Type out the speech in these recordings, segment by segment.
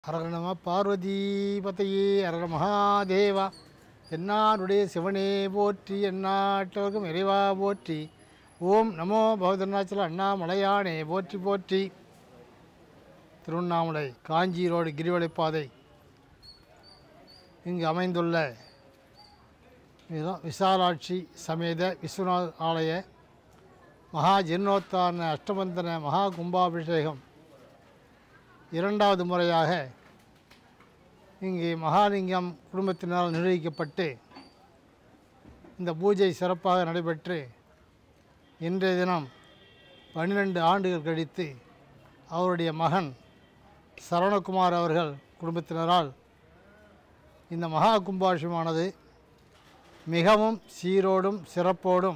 ஹரஹர நம பார்வதி பதையே ஹரஹர மகாதேவா என்னாருடைய சிவனே போற்றி எந்நாட்டவர்க்கும் இறைவா போற்றி ஓம் நமோ பகவதருணாச்சல அண்ணாமலையானே போற்றி போற்றி திருவண்ணாமலை காஞ்சி ரோடு கிரிவலைப்பாதை இங்கு அமைந்துள்ள இதுதான் விசாலாட்சி சமேத விஸ்வநாத் ஆலய மகா ஜீர்ணோத்தாரண அஷ்டபந்தன மகா கும்பாபிஷேகம் இரண்டாவது முறையாக இங்கு மகாலிங்கம் குடும்பத்தினால் நிர்வகிக்கப்பட்டு இந்த பூஜை சிறப்பாக நடைபெற்று இன்றைய தினம் பன்னிரண்டு ஆண்டுகள் கழித்து அவருடைய மகன் சரவணகுமார் அவர்கள் குடும்பத்தினரால் இந்த மகா கும்பாபிஷேகமானது மிகவும் சீரோடும் சிறப்போடும்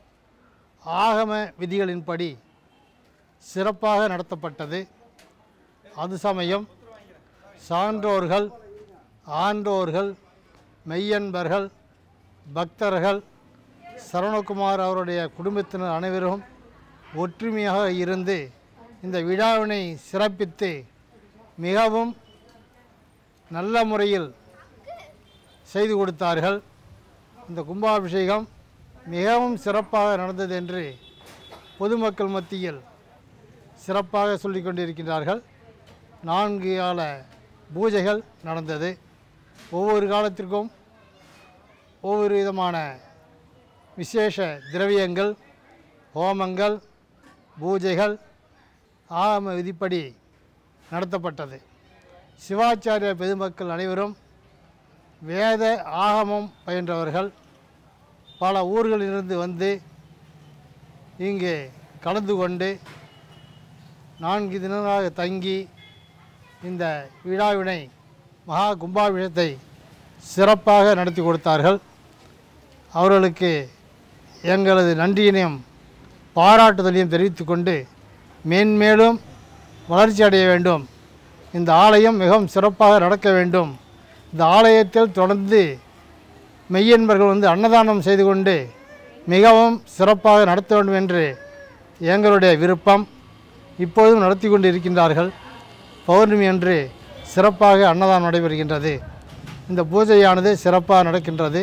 ஆகம விதிகளின்படி சிறப்பாக நடத்தப்பட்டது அது சமயம் சான்றோர்கள் ஆன்றோர்கள் மெய்யன்பர்கள் பக்தர்கள் சரவணகுமார் அவருடைய குடும்பத்தினர் அனைவரும் ஒற்றுமையாக இருந்து இந்த விழாவினை சிறப்பித்து மிகவும் நல்ல முறையில் செய்து கொடுத்தார்கள் இந்த கும்பாபிஷேகம் மிகவும் சிறப்பாக நடந்தது என்று பொதுமக்கள் மத்தியில் சிறப்பாக சொல்லிக் கொண்டிருக்கின்றார்கள் நான்கு கால பூஜைகள் நடந்தது ஒவ்வொரு காலத்திற்கும் ஒவ்வொரு விதமான விசேஷ திரவியங்கள் ஹோமங்கள் பூஜைகள் ஆகம விதிப்படி நடத்தப்பட்டது சிவாச்சாரிய பெருமக்கள் அனைவரும் வேத ஆகமம் பயின்றவர்கள் பல ஊர்களிலிருந்து வந்து இங்கே கலந்து கொண்டு நான்கு தினங்களாக தங்கி இந்த விழாவினை மகா கும்பாபிஷேகத்தை சிறப்பாக நடத்தி கொடுத்தார்கள் அவர்களுக்கு எங்களது நன்றியினையும் பாராட்டுதலையும் தெரிவித்துக்கொண்டு மேன்மேலும் வளர்ச்சி அடைய வேண்டும் இந்த ஆலயம் மிகவும் சிறப்பாக நடக்க வேண்டும் இந்த ஆலயத்தில் தொடர்ந்து மெய்யன்பர்கள் வந்து அன்னதானம் செய்து கொண்டு மிகவும் சிறப்பாக நடத்த வேண்டும் என்று எங்களுடைய விருப்பம் இப்பொழுதும் நடத்தி கொண்டு இருக்கின்றார்கள் பௌர்ணமி அன்று சிறப்பாக அன்னதானம் நடைபெறுகின்றது இந்த பூஜையானது சிறப்பாக நடக்கின்றது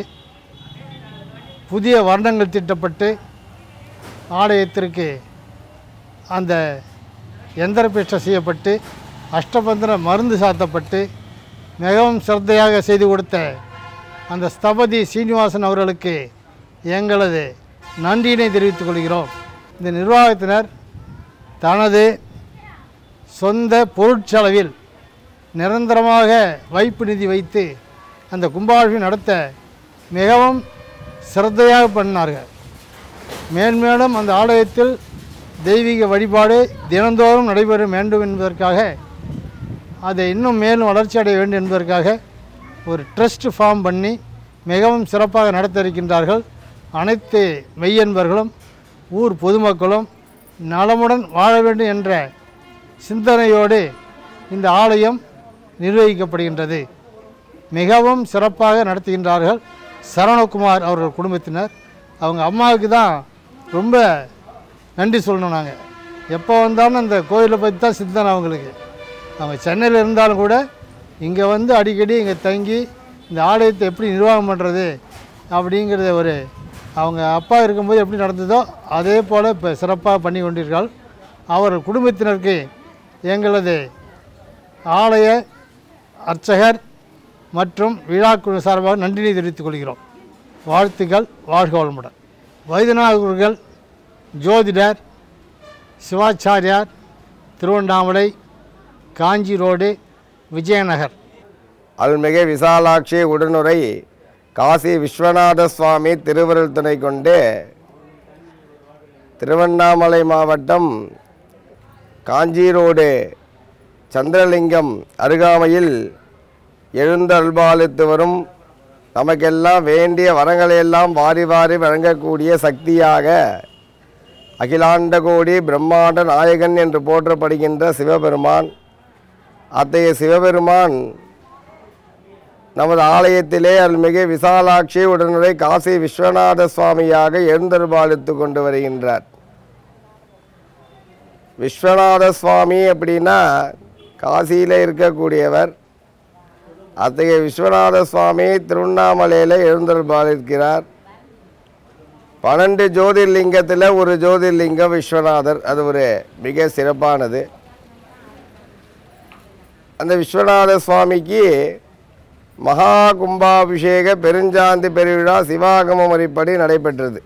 புதிய வர்ணங்கள் தீட்டப்பட்டு ஆலயத்திற்கு அந்த எந்திர பிரஷ்டை செய்யப்பட்டு அஷ்டபந்தன மருந்து சாத்தப்பட்டு மிகவும் சிரத்தையாக செய்து கொடுத்த அந்த ஸ்தபதி சீனிவாசன் அவர்களுக்கு எங்களது நன்றியினை தெரிவித்துக் கொள்கிறோம் இந்த நிர்வாகத்தினர் தனது சொந்த பொருட்செலவில் நிரந்தரமாக வைப்பு நிதி வைத்து அந்த கும்பாபிஷேகம் நடத்த மிகவும் சிரத்தையாக பண்ணார்கள் மேன்மேலும் அந்த ஆலயத்தில் தெய்வீக வழிபாடு தினந்தோறும் நடைபெற வேண்டும் என்பதற்காக அதை இன்னும் மேலும் வளர்ச்சி அடைய வேண்டும் என்பதற்காக ஒரு ட்ரஸ்ட் ஃபார்ம் பண்ணி மிகவும் சிறப்பாக நடத்த இருக்கின்றார்கள் அனைத்து மெய்யன்பர்களும் ஊர் பொதுமக்களும் நலமுடன் வாழ வேண்டும் என்ற சிந்தனையோடு இந்த ஆலயம் நிர்வகிக்கப்படுகின்றது மிகவும் சிறப்பாக நடத்துகின்றார்கள் சரவணகுமார் அவர்கள் குடும்பத்தினர் அவங்க அம்மாவுக்கு தான் ரொம்ப நன்றி சொல்லணும் நாங்கள் எப்போ வந்தாலும் அந்த கோயிலை பற்றி தான் சிந்தனை அவங்களுக்கு அவங்க சென்னையில் இருந்தாலும் கூட இங்கே வந்து அடிக்கடி இங்கே தங்கி இந்த ஆலயத்தை எப்படி நிர்வாகம் பண்ணுறது அப்படிங்கிறத ஒரு அவங்க அப்பா இருக்கும்போது எப்படி நடந்ததோ அதே போல் இப்போ சிறப்பாக பண்ணி கொண்டிருக்காள் அவர் குடும்பத்தினருக்கு எங்களது ஆலய அர்ச்சகர் மற்றும் விழாக்குழு சார்பாக நன்றினை தெரிவித்துக் கொள்கிறோம் வாழ்த்துக்கள் வாழ்க வளமுடன் வைத்தியநாதர்கள் ஜோதிடர் சிவாச்சாரியார் திருவண்ணாமலை காஞ்சி ரோடு விஜயநகர் அருள்மிகு விசாலாட்சி உடனுரை காசி விஸ்வநாத சுவாமி திருவருள் துணை கொண்டு திருவண்ணாமலை மாவட்டம் காஞ்சி ரோடு சந்திரலிங்கம் அருகாமையில் எழுந்தருள்பாலித்து வரும் நமக்கெல்லாம் வேண்டிய வரங்களையெல்லாம் வாரி வாரி வழங்கக்கூடிய சக்தியாக அகிலாண்ட கோடி பிரம்மாண்ட நாயகன் என்று போற்றப்படுகின்ற சிவபெருமான் அத்தகைய சிவபெருமான் நமது ஆலயத்திலே அருள்மிகு விசாலாட்சி உடனுரை காசி விஸ்வநாத சுவாமியாக எழுந்தருபாலித்து கொண்டு வருகின்றார் விஸ்வநாத சுவாமி அப்படின்னா காசியில் இருக்கக்கூடியவர் அத்தகைய விஸ்வநாத சுவாமி திருவண்ணாமலையில் எழுந்தருள்பாலிருக்கிறார் பன்னெண்டு ஜோதிர்லிங்கத்தில் ஒரு ஜோதிர்லிங்கம் விஸ்வநாதர் அது ஒரு மிக சிறப்பானது அந்த விஸ்வநாத சுவாமிக்கு மகா கும்பாபிஷேக பெருஞ்சாந்தி பெருவிழா சிவாகம முறைப்படி நடைபெற்றது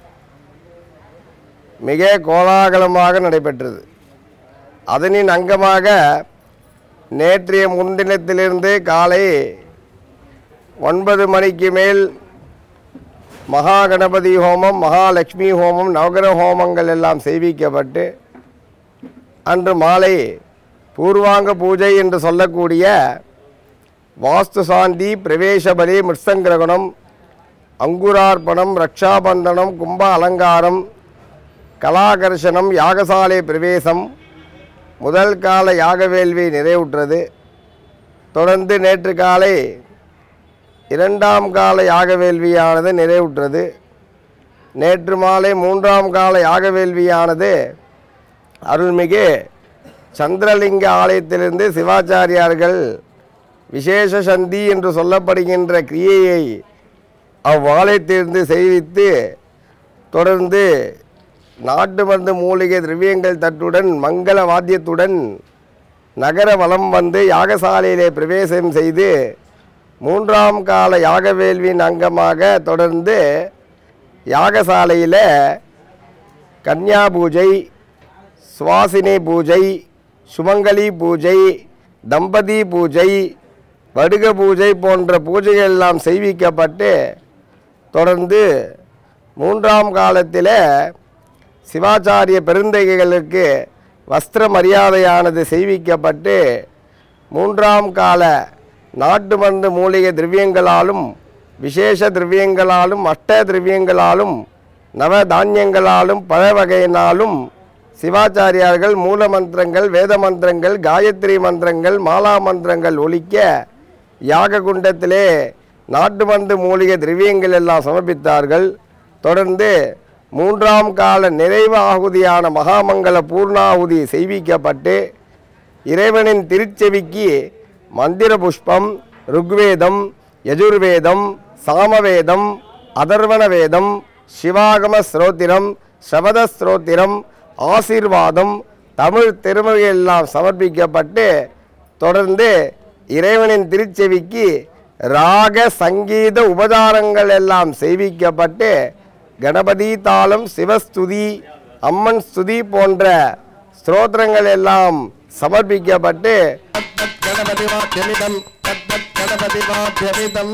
மிக கோலாகலமாக நடைபெற்றது அதனின் அங்கமாக நேற்றைய முன்தினத்திலிருந்து காலை ஒன்பது மணிக்கு மேல் மகா கணபதி ஹோமம் மகாலட்சுமி ஹோமம் நவகிரக ஹோமங்கள் எல்லாம் செய்விக்கப்பட்டு அன்று மாலை பூர்வாங்க பூஜை என்று சொல்லக்கூடிய வாஸ்து சாந்தி பிரவேச பலி மிருசங்கிரகணம் அங்குரார்ப்பணம் ரக்ஷாபந்தனம் கும்ப அலங்காரம் கலாகர்ஷனம் யாகசாலை பிரவேசம் முதல் கால யாக வேள்வி நிறைவுற்றது தொடர்ந்து நேற்று காலை இரண்டாம் கால யாக வேள்வியானது நிறைவுற்றது நேற்று மாலை மூன்றாம் கால யாக வேள்வியானது அருள்மிகு சந்திரலிங்க ஆலயத்திலிருந்து சிவாச்சாரியார்கள் விசேஷ சந்தி என்று சொல்லப்படுகின்ற கிரியையை அவ்வாலயத்திலிருந்து செய்வித்து தொடர்ந்து நாட்டு மருந்து மூலிகை திரவியங்கள் தட்டுடன் மங்கள வாத்தியத்துடன் நகர வலம் வந்து யாகசாலையிலே பிரவேசம் செய்து மூன்றாம் கால யாக வேள்வியின் அங்கமாக தொடர்ந்து யாகசாலையில் கன்யா பூஜை சுவாசினி பூஜை சுமங்கலி பூஜை தம்பதி பூஜை வடுக பூஜை போன்ற பூஜைகள் எல்லாம் செய்விக்கப்பட்டு தொடர்ந்து மூன்றாம் காலத்தில் சிவாச்சாரிய பெருந்தகைகளுக்கு வஸ்திர மரியாதையானது செய்விக்கப்பட்டு மூன்றாம் கால நாட்டு மருந்து மூலிகை திரவியங்களாலும் விசேஷ திரவியங்களாலும் அஷ்ட திரவியங்களாலும் நவ தானியங்களாலும் பழ வகையினாலும் சிவாச்சாரியார்கள் மூல மந்திரங்கள் வேத மந்திரங்கள் காயத்ரி மந்திரங்கள் மாலா மந்திரங்கள் ஒலிக்க யாக குண்டத்திலே நாட்டு மருந்து மூலிகை திரவியங்கள் எல்லாம் சமர்ப்பித்தார்கள் தொடர்ந்து மூன்றாம் கால நிறைவு ஆகுதியான மகாமங்கல பூர்ணாகுதி செய்விக்கப்பட்டு இறைவனின் திருச்செவிக்கு மந்திர புஷ்பம் ருக்வேதம் யஜுர்வேதம் சாமவேதம் அதர்வண வேதம் சிவாகம ஸ்ரோத்திரம் சபத ஸ்ரோத்திரம் ஆசீர்வாதம் தமிழ் திருமொழி எல்லாம் சமர்ப்பிக்கப்பட்டு தொடர்ந்து இறைவனின் திருச்செவிக்கு ராக சங்கீத உபதாரங்கள் எல்லாம் செய்விக்கப்பட்டு கணபதி தாளம் சிவஸ்துதி அம்மன் ஸ்துதி போன்ற ஸ்தோத்திரங்கள் எல்லாம் சமர்ப்பிக்கப்பட்டு கணபதி வாத்தியமிதம் கணபதி வாத்தியமிதம்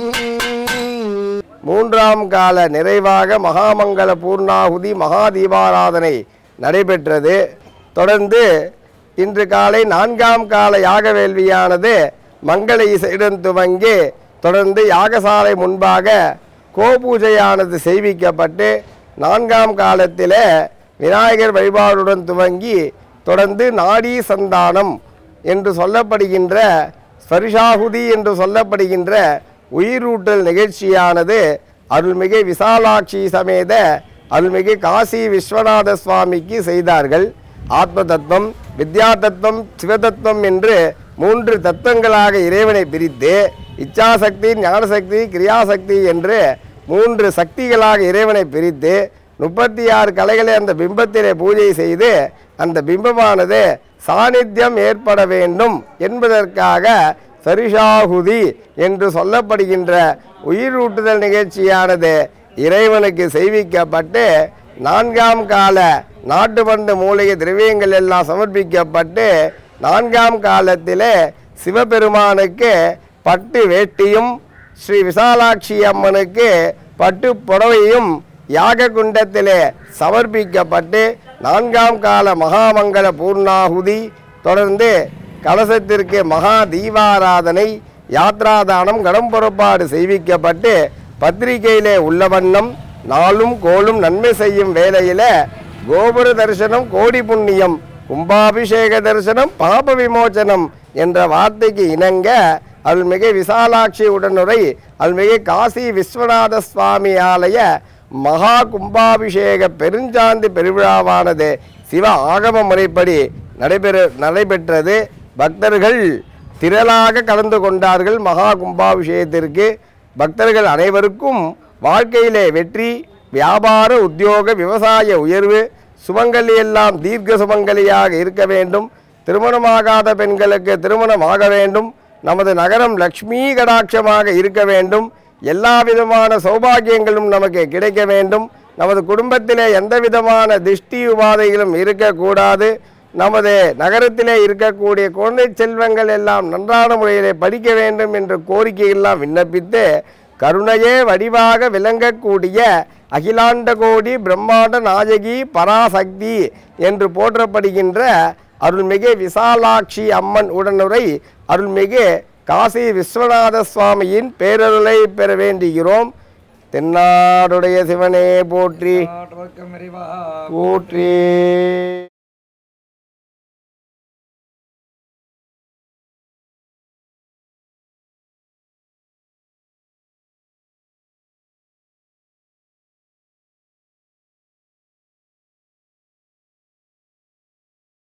மூன்றாம் கால நிறைவாக மகாமங்கல பூர்ணாகுதி மகா தீபாராதனை நடைபெற்றது தொடர்ந்து இன்று காலை நான்காம் கால யாக வேள்வியானது மங்கள இசையுடன் துவங்கி தொடர்ந்து யாகசாலை முன்பாக கோபூஜையானது செய்விக்கப்பட்டு நான்காம் காலத்தில் விநாயகர் வழிபாடுடன் துவங்கி தொடர்ந்து நாடி சந்தானம் என்று சொல்லப்படுகின்ற ஸ்பரிஷாகுதி என்று சொல்லப்படுகின்ற உயிரூட்டல் நிகழ்ச்சியானது அருள்மிகு விசாலாட்சி சமேத அருள்மிகு காசி விஸ்வநாத சுவாமிக்கு செய்தார்கள் ஆத்ம தத்துவம் வித்யா தத்துவம் சிவதத்துவம் என்று மூன்று தத்துவங்களாக இறைவனை பிரித்து இச்சாசக்தி ஞானசக்தி கிரியாசக்தி என்று மூன்று சக்திகளாக இறைவனை பிரித்து முப்பத்தி ஆறு கலைகளை அந்த பிம்பத்திலே பூஜை செய்து அந்த பிம்பமானது சாநித்தியம் ஏற்பட வேண்டும் என்பதற்காக சரிஷாகுதி என்று சொல்லப்படுகின்ற உயிரூட்டுதல் நிகழ்ச்சியானது இறைவனுக்கு செய்விக்கப்பட்டு நான்காம் கால நாட்டு மருந்து மூலிகை திரவியங்கள் எல்லாம் சமர்ப்பிக்கப்பட்டு நான்காம் காலத்திலே சிவபெருமானுக்கு பட்டு வேட்டியும் ஸ்ரீ விசாலாட்சி அம்மனுக்கு பட்டு புடவையும் யாக குண்டத்திலே சமர்ப்பிக்கப்பட்டு நான்காம் கால மகாமங்கல பூர்ணாகுதி தொடர்ந்து கலசத்திற்கு மகா தீபாராதனை யாத்ராதானம் கடம் புறப்பாடு செய்விக்கப்பட்டு பத்திரிகையிலே உள்ள வண்ணம் நாளும் கோளும் நன்மை செய்யும் வேளையில கோபுர தரிசனம் கோடி புண்ணியம் கும்பாபிஷேக தரிசனம் பாப விமோச்சனம் என்ற வார்த்தைக்கு இணங்க அருள்மிகு விசாலாட்சி உடனுரை அருள்மிகு காசி விஸ்வநாத சுவாமி ஆலய மகா கும்பாபிஷேக பெருஞ்சாந்தி பெருவிழாவானது சிவ ஆகம முறைப்படி நடைபெற நடைபெற்றது பக்தர்கள் திரளாக கலந்து கொண்டார்கள் மகா கும்பாபிஷேகத்திற்கு பக்தர்கள் அனைவருக்கும் வாழ்க்கையிலே வெற்றி வியாபார உத்தியோக விவசாய உயர்வு சுமங்கலி எல்லாம் தீர்க்க சுமங்கலியாக இருக்க வேண்டும் திருமணமாகாத பெண்களுக்கு திருமணமாக வேண்டும் நமது நகரம் லக்ஷ்மி கடாட்சமாக இருக்க வேண்டும் எல்லா விதமான சௌபாகியங்களும் நமக்கு கிடைக்க வேண்டும் நமது குடும்பத்திலே எந்த விதமான திருஷ்டி உபாதைகளும் இருக்கக்கூடாது நமது நகரத்திலே இருக்கக்கூடிய குழந்தை செல்வங்கள் எல்லாம் நன்றான முறையிலே படிக்க வேண்டும் என்ற கோரிக்கையெல்லாம் விண்ணப்பித்து கருணையே வடிவாக விளங்கக்கூடிய அகிலாண்ட கோடி பிரம்மாண்ட நாயகி பராசக்தி என்று போற்றப்படுகின்ற அருள்மிகு விசாலாட்சி அம்மன் உடனுரை அருள்மிகு காசி விஸ்வநாத சுவாமியின் பேரருளை பெற வேண்டுகிறோம் தென்னாடுடைய சிவனே போற்றி ஆற்றோர்க்கம் இறைவா போற்றி